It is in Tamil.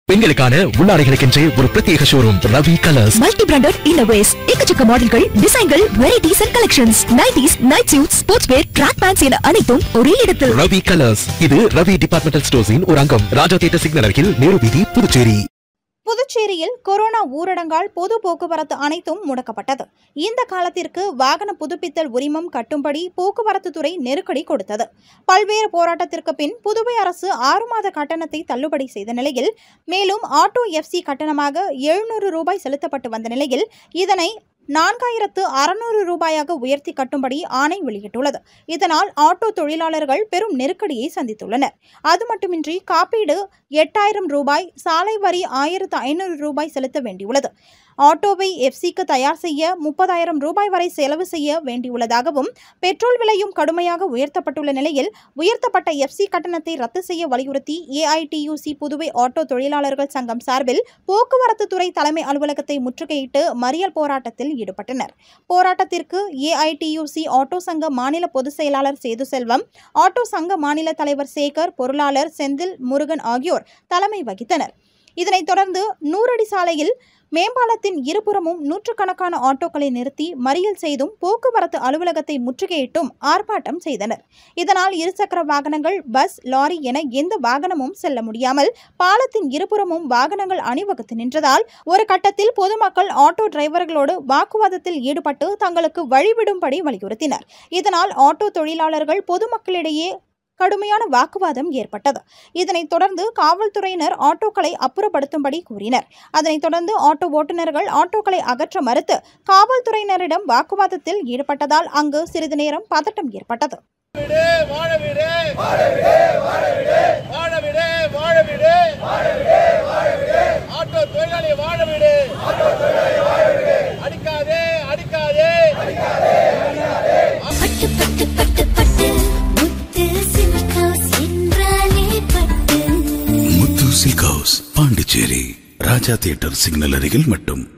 பெண்களுக்கான உள்ளாடைகளுக்கென்றே ஒரு பிரத்யேக showroom Ravi colours multi branded இன்னோவேஸ் எக்கச்சக்க மாடல்கள் டிசைன்கள் varieties and collections nighties night suit sports wear track pants என அனைத்தும் ஒரே இடத்தில் ரவி கலர்ஸ் இது ரவி டிபார்ட்மெண்டல் ஸ்டோர்ஸின் ஒரு அங்கம் ராஜா தியேட்டர் சிக்னல் அருகில் நேரு வீதி புதுச்சேரி புதுச்சேரியில் கொரோனா ஊரடங்கால் பொது போக்குவரத்து அனைத்தும் முடக்கப்பட்டது இந்த காலத்திற்கு வாகன புதுப்பித்தல் உரிமம் கட்டும்படி போக்குவரத்து துறை நெருக்கடி கொடுத்தது பல்வேறு போராட்டத்திற்கு பின் புதுவை அரசு ஆறு மாத கட்டணத்தை தள்ளுபடி செய்த நிலையில் மேலும் ஆட்டோ எஃப்சி கட்டணமாக எழுநூறு ரூபாய் செலுத்தப்பட்டு வந்த நிலையில் இதனை நான்காயிரத்து அறுநூறு ரூபாயாக உயர்த்தி கட்டும்படி ஆணை வெளியிட்டுள்ளது இதனால் ஆட்டோ தொழிலாளர்கள் பெரும் நெருக்கடியை சந்தித்துள்ளனர் அது மட்டுமின்றி காப்பீடு எட்டாயிரம் ரூபாய் சாலை வரி ஆயிரத்து ஐநூறு ரூபாய் செலுத்த வேண்டியுள்ளது ஆட்டோவை எஃப்சிக்கு தயார் செய்ய முப்பதாயிரம் ரூபாய் வரை செலவு செய்ய வேண்டியுள்ளதாகவும் பெட்ரோல் விலையும் கடுமையாக உயர்த்தப்பட்டுள்ள நிலையில் உயர்த்தப்பட்ட எஃப்சி கட்டணத்தை ரத்து செய்ய வலியுறுத்தி ஏஐடியூசி புதுவை ஆட்டோ தொழிலாளர்கள் சங்கம் சார்பில் போக்குவரத்து துறை தலைமை அலுவலகத்தை முற்றுகையிட்டு மறியல் போராட்டத்தில் ஈடுபட்டனர் போராட்டத்திற்கு ஏஐடியூசி ஆட்டோ சங்க மாநில பொதுச் செயலாளர் சேது செல்வம் ஆட்டோ சங்க மாநில தலைவர் சேகர் பொருளாளர் செந்தில் முருகன் ஆகியோர் தலைமை வகித்தனர் இதனைத் தொடர்ந்து நூறடி சாலையில் மேம்பாலத்தின் இருபுறமும் நூற்றுக்கணக்கான ஆட்டோக்களை நிறுத்தி மறியல் செய்தும் போக்குவரத்து அலுவலகத்தை முற்றுகையிட்டும் ஆர்ப்பாட்டம் செய்தனர் இதனால் இருசக்கர வாகனங்கள் பஸ் லாரி என எந்த வாகனமும் செல்ல முடியாமல் பாலத்தின் இருபுறமும் வாகனங்கள் அணிவகுத்து நின்றதால் ஒரு கட்டத்தில் பொதுமக்கள் ஆட்டோ டிரைவர்களோடு வாக்குவாதத்தில் ஈடுபட்டு தங்களுக்கு வழிவிடும்படி வலியுறுத்தினர் இதனால் ஆட்டோ தொழிலாளர்கள் பொதுமக்களிடையே கடுமையான வாக்குவாதம் ஏற்பட்டது இதனைத் தொடர்ந்து காவல்துறையினர் ஆட்டோக்களை அப்புறப்படுத்தும்படி கூறினர் அதனைத் தொடர்ந்து ஆட்டோ ஓட்டுநர்கள் ஆட்டோக்களை அகற்ற மறுத்து காவல்துறையினரிடம் வாக்குவாதத்தில் ஈடுபட்டதால் அங்கு சிறிது நேரம் பதட்டம் ஏற்பட்டது வீடு வாழ வீடு வாழ வீடு வாழ வீடு ஆட்டோ தொழிலாளி வாழ வீடு அடிக்காதே அடிக்காதே பட்டு பட்டு பட்டு பட்டு முத்து சில்காஸ் என்றாலே பட்டு Muthu silk house Pondicherry Raja theatre signal அருகில் மட்டும்